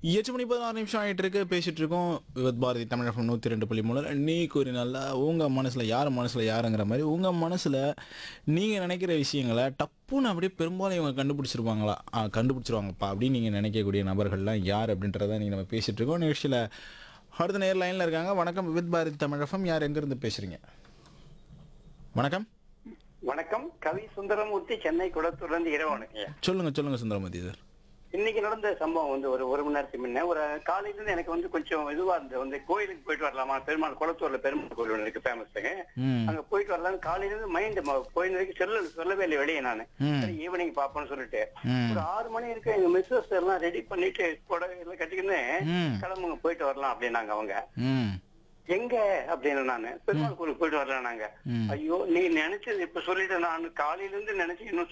எட்டு மணி பதினாறு நிமிஷம் ஆகிட்டு இருக்கு பேசிட்டு இருக்கோம் விவத் பாரதி தமிழகம் நூற்றி ரெண்டு புள்ளி மூணு நீ கூறினால உங்கள் மனசில் யார் மனசில் யாருங்கிற மாதிரி உங்கள் மனசில் நீங்கள் நினைக்கிற விஷயங்களை டப்புன்னு அப்படியே பெரும்பாலும் இவங்க கண்டுபிடிச்சிருவாங்களா ஆ கண்டுபிடிச்சிருவாங்கப்பா அப்படின்னு நீங்கள் நினைக்கக்கூடிய நபர்கள்லாம் யார் அப்படின்றத நீங்கள் நம்ம பேசிட்டு இருக்கோம் நிகழ்ச்சியில் அடுத்த நேர் லைனில் இருக்காங்க வணக்கம் விவத் பாரதி தமிழகம் யார் எங்கேருந்து பேசுகிறீங்க வணக்கம் வணக்கம் கவி சுந்தரமூர்த்தி சென்னை குளத்தூர்ல இருந்து இரவனுங்க சொல்லுங்கள் சொல்லுங்கள் சுந்தரமதி சார் இன்னைக்கு நடந்த சம்பவம் வந்து ஒரு ஒரு மணி நேரத்துக்கு முன்ன ஒரு காலையில இருந்து எனக்கு வந்து கொஞ்சம் இதுவா இருந்தது வந்து கோயிலுக்கு போயிட்டு வரலாமா பெருமாள் குளத்தூர்ல பெருமாள் கோயில் ஒன்று இருக்கு ஃபேமஸுங்க ம் அங்க போயிட்டு வரலாம் காலையில இருந்து மைண்ட் போயின வரைக்கும் சொல்ல சொல்லவே இல்லை வெளியே நானு ம். சரி ஈவினிங் பாப்போம்னு சொல்லிட்டு ம். ஒரு ஆறு மணி இருக்கு எங்க மிஸ்ஸஸ் எல்லாம் ரெடி பண்ணிட்டு புடவை எல்லாம் கட்டிக்கின்னு ம் கிளம்புங்க போயிட்டு வரலாம் அப்படின்னாங்க அவங்க ம் எங்க அப்படின்னு நானு பெருமாள் கோயிலுக்கு போயிட்டு வரலாம் நாங்க ம். ஐயோ நீ நினைச்சது இப்ப சொல்லிட்டு நான் காலையில இருந்து நினைச்சு இன்னும்